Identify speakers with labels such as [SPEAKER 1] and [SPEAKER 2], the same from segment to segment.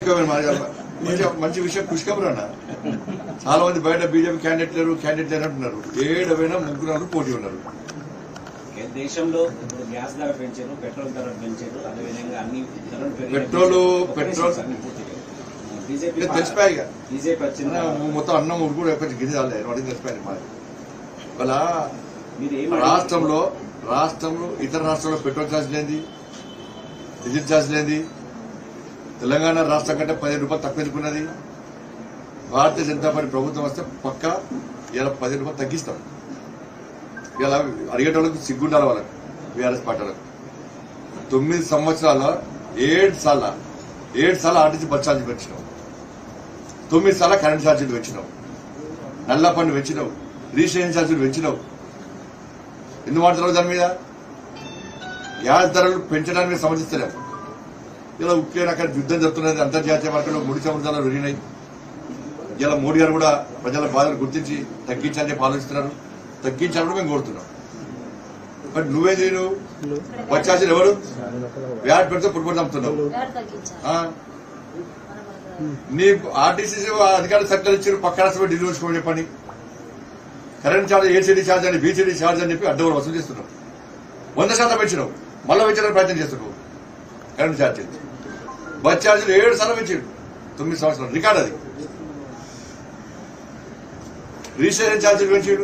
[SPEAKER 1] కుష్కబర్ మంచి మంచి విషయం కుష్కబర్ అన్న చాలా మంది బయట బీజేపీ క్యాండిడేట్ లేరు క్యాండిడేట్ లేరు అంటున్నారు ఏడవైనా ముగ్గురు ఉన్నారు, పోటీ ఉన్నారు
[SPEAKER 2] దేశంలో ఇప్పుడు గ్యాస్ ధర పెంచారు పెట్రోల్ ధర పెంచారు అదేవిధంగా అన్ని ధరలు పెరిగాయి.
[SPEAKER 1] పెట్రోల్,
[SPEAKER 2] ఒకే
[SPEAKER 1] పెట్రోల్.
[SPEAKER 2] సార్ అన్ని పూర్తిగా. బీజేపీ
[SPEAKER 1] ఇక తెలిసిపోయాయి ఇక.
[SPEAKER 2] బీజేపీ వచ్చిన
[SPEAKER 1] అన్న, మొత్తం అన్నం ఉడుకుడు కొంచెం గిరి రాలేదు వాడికి తెలిసిపోయింది మరి వాళ్ళ
[SPEAKER 2] మీరు ఏం
[SPEAKER 1] రాష్ట్రంలో రాష్ట్రంలో ఇతర రాష్ట్రాల్లో పెట్రోల్ ఛార్జ్ లేని డీజిల్ ఛార్జ్ లేని తెలంగాణ రాష్ట్రం కంటే పదిహేను రూపాయలు తక్కువ ఎందుకున్నది భారతీయ జనతా పార్టీ ప్రభుత్వం వస్తే పక్క ఇలా పదిహేను రూపాయలు తగ్గిస్తాం ఇలా అడిగేటోళ్ళకి సిగ్గుండాలి వాళ్ళకి బీఆర్ఎస్ పార్టీ వాళ్ళకి తొమ్మిది సంవత్సరాల ఏడు సార్ల ఏడు సార్లు ఆర్టీసీ బస్ ఛార్జీ పెంచినావు తొమ్మిది సార్లు కరెంట్ ఛార్జీలు పెంచినావు నల్ల పన్ను పెంచినావు రిజిస్ట్రేషన్ ఛార్జీలు పెంచినావు ఎందుకు మాట్లాడతారు దాని మీద గ్యాస్ ధరలు పెంచడానికి మీద సమర్థిస్తలేము ఇలా ఉక్రెయిన్ అక్కడ యుద్ధం జరుగుతున్నది అంతర్జాతీయ మార్కెట్లో ముడి సముద్రాలు పెరిగినాయి ఇలా మోడీ గారు కూడా ప్రజల బాధలు గుర్తించి తగ్గించాలని చెప్పి ఆలోచిస్తున్నారు తగ్గించాలని మేము కోరుతున్నాం బట్ నువ్వే నేను వచ్చాల్సిన ఎవరు వ్యాట్ పెడితే పుట్టుబడి నమ్ముతున్నావు
[SPEAKER 3] వ్యాట్ తగ్గించాలి
[SPEAKER 1] ఆ? నీ ఆర్టీసీ అధికారులు సర్కిల్ ఇచ్చారు పక్క రాష్ట్రంలో ఢిల్లీ వచ్చుకోమని చెప్పండి కరెంట్ ఛార్జ్ ఏసీడీ ఛార్జ్ అని బీసీడీ ఛార్జ్ అని చెప్పి అడ్డవరు వసూలు చేస్తున్నావు వంద శాతం పెంచినావు మళ్ళీ పెంచడానికి ప్రయత్నం చేస్తున్నావు కరెంట్ ఛార్జ్ బస్ ఛార్జీలు ఏడు సార్లు పెంచాడు తొమ్మిది సంవత్సరాలు రికార్డ్ అది రిజిస్ట్రేషన్ ఛార్జీలు పెంచాడు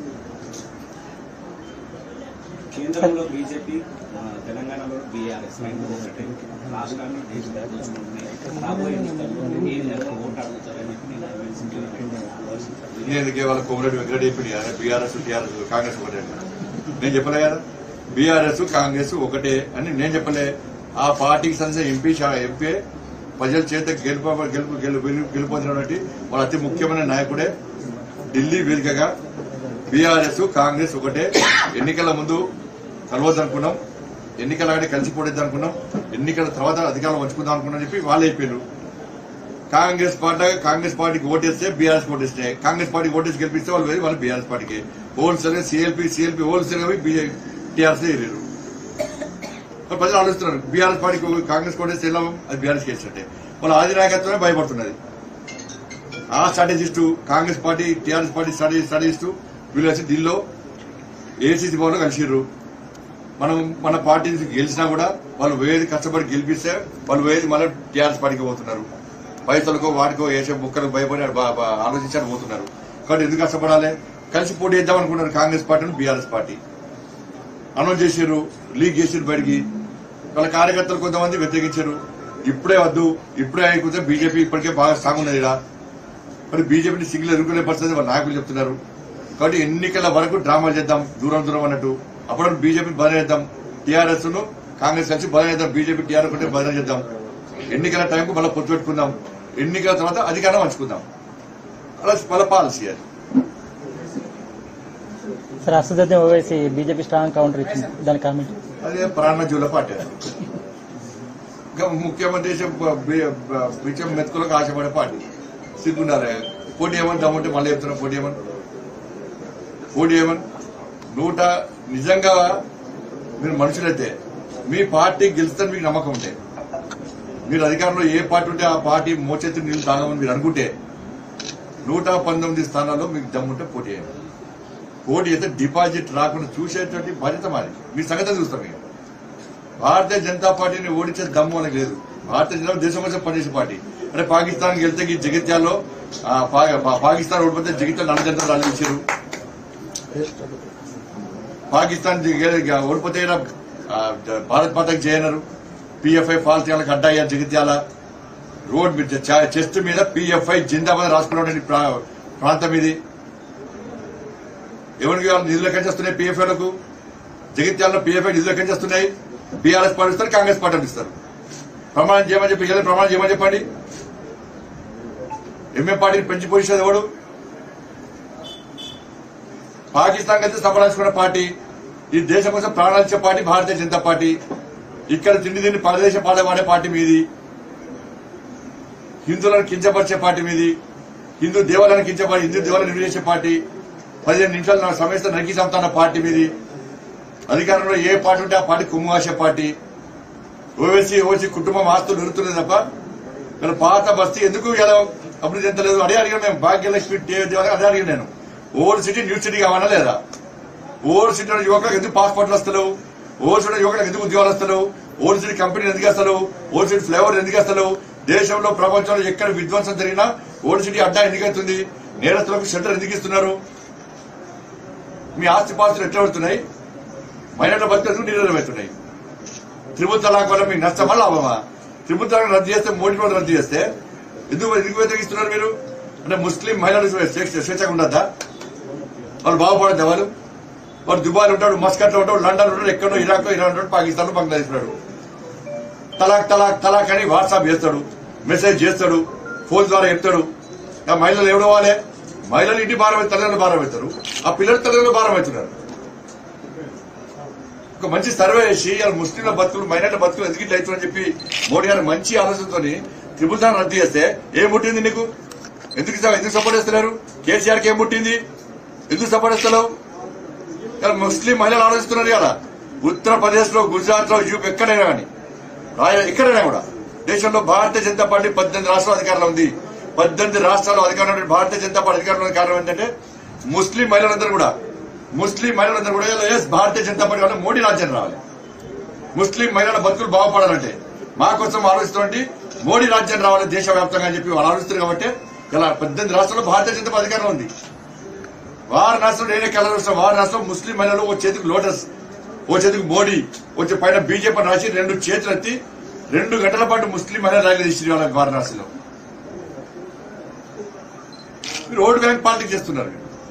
[SPEAKER 2] కేంద్రంలో బీజేపీ ఆ, తెలంగాణలో బీఆర్ఎస్ రెండు ఒకటే రాష్ట్రాన్ని దేశంలో దోచుకుంటున్నాయి రాబోయే ఎన్నికల్లో ఏ విధంగా ఓటు అడుగుతారని చెప్పి నేను ఆలోచించాను.
[SPEAKER 1] నేను కేవలం Komatireddy Venkat Reddy BRS TRS Congress ఒకటే అన్నా. నేను చెప్పలే కదా బీఆర్ఎస్ కాంగ్రెస్ ఒకటే అని నేను చెప్పలే ఆ పార్టీకి సంబంధించిన ఎంపీ శా- ఎంపీ ప్రజల చేత గెలుపు గెలుపు గెలుపు గెలుపొందినటువంటి వాళ్ళ అతి ముఖ్యమైన నాయకుడే ఢిల్లీ వేదికగా బీఆర్ఎస్ కాంగ్రెస్ ఒకటే ఎన్నికల ముందు కలవద్దనుకున్నాం ఎన్నికల కంటే కలిసిపోలేదు అనుకున్నాం ఎన్నికల తర్వాత అధికారం పంచుకుందాం అనుకున్నాం చెప్పి వాళ్ళు అయిపోయారు కాంగ్రెస్ పార్టీ కాంగ్రెస్ పార్టీకి ఓటేస్తే బీఆర్ఎస్ ఓటేస్తే కాంగ్రెస్ పార్టీకి ఓటేసి గెలిపిస్తే వాళ్ళు వేరు వాళ్ళు బీఆర్ఎస్ పార్టీకి wholesale CLP CLP wholesale TRS వేయలేరు మరి ప్రజలు ఆలోచిస్తున్నారు బీఆర్ఎస్ పార్టీకి కాంగ్రెస్ ఓటేస్తే ఎలా అది బీఆర్ఎస్ వేసినట్టే వాళ్ళ ఆది నాయకత్వమే భయపడుతున్నది ఆ strategist Congress party TRS party strategy strategist వీళ్ళు వచ్చి ఢిల్లీలో ఏసీసీ భవన్లో కలిసిర్రు మనం మన పార్టీ నుంచి గెలిచినా కూడా వాళ్ళు వేది కష్టపడి గెలిపిస్తే వాళ్ళు వేది మళ్ళీ టీఆర్ఎస్ పార్టీకి పోతున్నారు పైసలకో వాటికో వేసే బుక్కలకు భయపడి బా- బా- ఆలోచించాలని పోతున్నారు కాబట్టి ఎందుకు కష్టపడాలి కలిసి పోటీ చేద్దాం అనుకున్నారు కాంగ్రెస్ పార్టీని బీఆర్ఎస్ పార్టీ అనౌన్స్ చేశారు లీక్ చేసారు బయటికి వాళ్ళ కార్యకర్తలు కొంతమంది వ్యతిరేకించారు ఇప్పుడే వద్దు ఇప్పుడే అయిపోతే బీజేపీ ఇప్పటికే బాగా స్ట్రాంగ్ ఉన్నది ఇలా మరి బీజేపీని సింగిల్ ఎదుర్కొనే పరిస్థితి వాళ్ళ నాయకులు చెప్తున్నారు కాబట్టి ఎన్నికల వరకు డ్రామా చేద్దాం దూరం దూరం అన్నట్టు అప్పుడు బీజేపీ బదన చేద్దాం టీఆర్ఎస్ ను కాంగ్రెస్ కలిసి బదన చేద్దాం బీజేపీ టీఆర్ఎస్ ఉంటే బదన చేద్దాం ఎన్నికల టైంకు మళ్ళీ పొత్తు పెట్టుకుందాం ఎన్నికల తర్వాత అధికారం పంచుకుందాం అలా వాళ్ళ పాలసీ అది
[SPEAKER 4] sir Asaduddin Owaisi BJP strong counter ఇచ్చింది దాని కామెంట్
[SPEAKER 1] అదే ప్రాణ జీవుల పార్టీ అది. ఇంకా ముఖ్యమంత్రి చేసే బ- బి- బ- బిచ్చం మెతుకులకు ఆశపడే పార్టీ సిగ్గున్నారే పోటీ ఏమని దమ్ముంటే మళ్ళీ చెప్తున్నా పోటీ ఏమని పోటీ ఏమని నూట నిజంగా మీరు మనుషులైతే మీ పార్టీ గెలుస్తుందని మీకు నమ్మకం ఉంటే మీరు అధికారంలో ఏ పార్టీ ఉంటే ఆ పార్టీ మోచెత్తి నీళ్ళు తాగమని మీరు అనుకుంటే నూట పంతొమ్మిది స్థానాల్లో మీకు దమ్ముంటే పోటీ చేయండి పోటీ అయితే డిపాజిట్ రాకుండా చూసేటువంటి బాధ్యత మాది మీ సంగతి చూస్తాం ఇక భారతీయ జనతా పార్టీని ఓడించే దమ్ము మనకు లేదు భారతీయ జనతా దేశం కోసం పనిచేసే పార్టీ అంటే పాకిస్తాన్ వెళ్తే ఈ జగిత్యాల్లో ఆ, పా- పా- పాకిస్తాన్ ఓడిపోతే జగిత్యాల నల్ల జనతా రాళ్ళు ఇచ్చారు పాకిస్తాన్ జగ- ఓడిపోతే ఈడ, ఆ, భారత్ మాతకి చేయనరు పిఎఫ్ఐ ఫాల్తీయాలకు అడ్డాయ్యారు జగిత్యాల రోడ్ మీద చ- చెస్ట్ మీద పిఎఫ్ఐ జిందాబాద్ రాసుకున్న ప్రాంతం ఇది ఎవరికి వాళ్ళు నిధులు ఎక్కడి నుంచి వస్తున్నాయి పిఎఫ్ఐలకు జగిత్యాలలో పిఎఫ్ఐ నిధులు ఎక్కడి నుంచి వస్తున్నాయి బీఆర్ఎస్ పార్టీ ఇస్తారు కాంగ్రెస్ పార్టీ ఇస్తారు ప్రమాణం చేయమని చెప్పి ఏదైనా ప్రమాణం చేయమని చెప్పండి ఎంఏ పార్టీని పెంచి పోషించేది ఎవడు పాకిస్తాన్ అయితే సంపాదించుకున్న పార్టీ ఈ దేశం కోసం ప్రాణాలు ఇచ్చే పార్టీ భారతీయ జనతా పార్టీ ఇక్కడ తిండి తిండి పరదేశ పాట వాడే పార్టీ మీది హిందువులను కించపరిచే పార్టీ మీది హిందూ దేవాలయాన్ని కించపడి హిందూ దేవాలయం నిర్వహించే పార్టీ పదిహేను నిమిషాలు నా సమస్య నరికి చంపుతున్న పార్టీ మీది అధికారంలో ఏ పార్టీ ఉంటే ఆ పార్టీ కుమ్ము కాసే పార్టీ ఓవేసీ ఓసీ కుటుంబం ఆస్తులు నిలుతున్నది తప్ప ఇలా పాత బస్తీ ఎందుకు ఇలా అభివృద్ధి చెందలేదు అదే అడిగాను మేము భాగ్యలక్ష్మి దేవాలి అదే అడిగాను నేను ఓల్డ్ సిటీ న్యూ సిటీ కావాలా లేదా ఓల్డ్ సిటీ యువకులకు ఎందుకు పాస్పోర్ట్లు వస్తలేవు ఓల్డ్ సిటీ యువకులకు ఎందుకు ఉద్యోగాలు వస్తలేవు ఓల్డ్ సిటీ కంపెనీలు ఎందుకు వస్తలేవు ఓల్డ్ సిటీ ఫ్లేవర్ ఎందుకు వస్తలేవు దేశంలో ప్రపంచంలో ఎక్కడ విధ్వంసం జరిగినా ఓల్డ్ సిటీ అడ్డా ఎందుకు అవుతుంది నేరస్తులకు షెల్టర్ ఎందుకు ఇస్తున్నారు మీ ఆస్తి పాస్తులు ఎట్లా పడుతున్నాయి మైనర్ల బతుకు ఎందుకు నిర్వహిస్తున్నాయి త్రిపుల్ తలాక్ వల్ల మీకు నష్టమా లాభమా త్రిపుల్ తలాక్ రద్దు చేస్తే మోడీ వాళ్ళు రద్దు చేస్తే ఎందుకు ఎందుకు వ్యతిరేకిస్తున్నారు మీరు అంటే ముస్లిం మహిళలు స్వేచ్ఛ స్వేచ్ఛగా ఉండద్దా వాళ్ళు బాగుపడద్దా వాళ్ళు వాడు దుబాయ్ ఉంటాడు మస్కట్ లో ఉంటాడు లండన్ ఉంటాడు ఎక్కడో ఇరాక్ లో ఇరాన్ ఉంటాడు పాకిస్తాన్ బంగ్లాదేశ్ ఉంటాడు తలాక్ తలాక్ తలాక్ అని వాట్సాప్ చేస్తాడు మెసేజ్ చేస్తాడు ఫోన్ ద్వారా చెప్తాడు ఆ మహిళలు ఎవడు వాళ్ళే మహిళలు ఇంటి భారం తల్లిదండ్రులు భారం అవుతారు ఆ పిల్లలు తల్లిదండ్రులు భారం అవుతున్నారు ఒక మంచి సర్వే చేసి ఇలా ముస్లింల బతుకులు మైనార్టీ బతుకులు ఎందుకు ఇట్లా అవుతుందని చెప్పి మోడీ గారు మంచి ఆలోచనతో త్రిపుల్ తాను రద్దు చేస్తే ఏం పుట్టింది నీకు ఎందుకు ఇస్తావు? ఎందుకు సపోర్ట్ చేస్తున్నారు కేసీఆర్ కి ఏం పుట్టింది ఎందుకు సపోర్ట్ చేస్తలేవు ఇలా ముస్లిం మహిళలు ఆలోచిస్తున్నారు కదా ఉత్తరప్రదేశ్ లో గుజరాత్ లో యూపీ ఎక్కడైనా కానీ రాయ ఎక్కడైనా కూడా దేశంలో భారతీయ జనతా పార్టీ పద్దెనిమిది రాష్ట్రాల అధికారంలో ఉంది పద్దెనిమిది రాష్ట్రాల్లో అధికారంలో ఉన్న భారతీయ జనతా పార్టీ అధికారంలో ఉన్న కారణం ఏంటంటే ముస్లిం మహిళలందరూ కూడా ముస్లిం మహిళలందరూ కూడా ఎస్ భారతీయ జనతా పార్టీ వల్ల మోడీ రాజ్యం రావాలి ముస్లిం మహిళల బతుకులు బాగుపడాలంటే మా కోసం ఆలోచిస్తున్నటువంటి మోడీ రాజ్యం రావాలి దేశవ్యాప్తంగా అని చెప్పి వాళ్ళు ఆలోచిస్తారు కాబట్టి ఇలా పద్దెనిమిది రాష్ట్రాల్లో భారతీయ జనతా పార్టీ అధికారంలో ఉంది వారి రాష్ట్రం నేనే కలర్ వారి రాష్ట్రం ముస్లిం మహిళలు ఓ చేతికి లోటస్ ఓ చేతికి మోడీ వచ్చి పైన బీజేపీ రాసి రెండు చేతులు ఎత్తి రెండు గంటల పాటు ముస్లిం మహిళలు ర్యాలీ తీసి వాళ్ళ వారణాసిలో మీరు ఓటు బ్యాంక్ పాలిటిక్స్ చేస్తున్నారు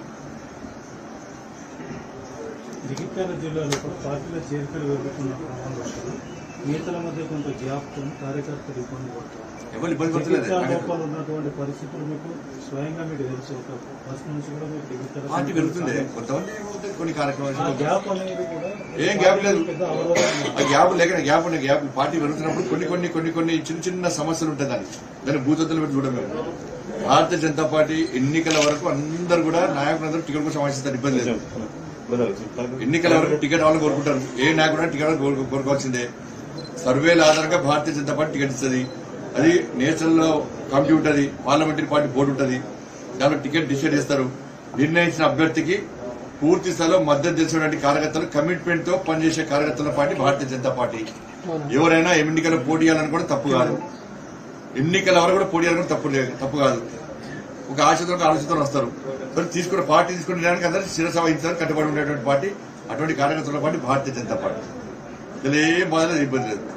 [SPEAKER 3] జగిత్యాల జిల్లాలో కూడా పార్టీల చేరికలు పెరుగుతున్న క్రమంలో నేతల మధ్య కొంత గ్యాప్తో కార్యకర్తలు ఇబ్బంది పడుతున్నారు
[SPEAKER 1] ఎవరు ఇబ్బంది పడుతున్నారు
[SPEAKER 3] జగిత్యాల లోపల ఉన్నటువంటి పరిస్థితులు మీకు స్వయంగా మీకు తెలుసు ఒక ఫస్ట్ నుంచి కూడా మీకు జగిత్యాల
[SPEAKER 1] పార్టీ పెరుగుతుంది కొంతమంది ఏమవుతుంది? కొన్ని
[SPEAKER 3] ఆ
[SPEAKER 1] కార్యక్రమాలు
[SPEAKER 3] గ్యాప్ అనేది కూడా
[SPEAKER 1] ఏం గ్యాప్ లేదు
[SPEAKER 3] పెద్ద అవరోధం
[SPEAKER 1] ఆ గ్యాప్ లేక గ్యాప్ ఉన్న గ్యాప్ పార్టీ పెరుగుతున్నప్పుడు కొన్ని కొన్ని కొన్ని కొన్ని చిన్న చిన్న సమస్యలు ఉంటాయి దానికి దాన్ని భూతత్తులు పెట్టి చూడడం మేము భారతీయ జనతా పార్టీ ఎన్నికల వరకు అందరు కూడా నాయకులందరూ టికెట్ కోసం ఆశిస్తారు ఇబ్బంది లేదు ఎన్నికల వరకు టికెట్ వాళ్ళని కోరుకుంటారు ఏ నాయకుడు టికెట్ వాళ్ళని కోరుకో- కోరుకోవాల్సిందే సర్వేల ఆధారంగా భారతీయ జనతా పార్టీ టికెట్ ఇస్తుంది అది నేషనల్ లో కమిటీ ఉంటుంది పార్లమెంటరీ పార్టీ బోర్డు ఉంటుంది దాంట్లో టికెట్ డిసైడ్ చేస్తారు నిర్ణయించిన అభ్యర్థికి పూర్తి స్థాయిలో మద్దతు తెలిసినటువంటి కార్యకర్తలు కమిట్మెంట్ తో పనిచేసే కార్యకర్తల పార్టీ భారతీయ జనతా పార్టీ ఎవరైనా ఎన్నికల్లో పోటీ చేయాలని కూడా తప్పు కాదు ఎన్నికల వరకు కూడా పోటీ చేయాలని కూడా తప్పు లేదు తప్పు కాదు ఒక ఆశతో ఆలోచనతో వస్తారు మరి తీసుకున్న పార్టీ తీసుకునే దానికి అందరూ శిరస వహించాలని కట్టుబడి ఉండేటువంటి పార్టీ అటువంటి కార్యకర్తల పార్టీ భారతీయ జనతా పార్టీ ఇలా ఏం బాధ లేదు ఇబ్బంది లేదు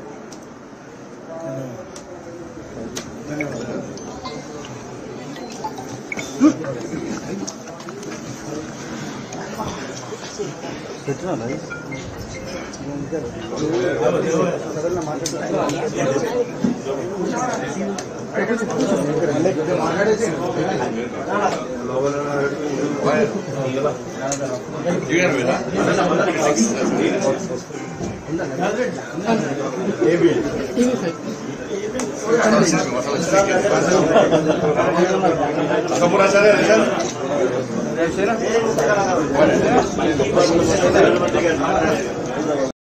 [SPEAKER 1] దిగారు కదా అసలు సరే రేషన్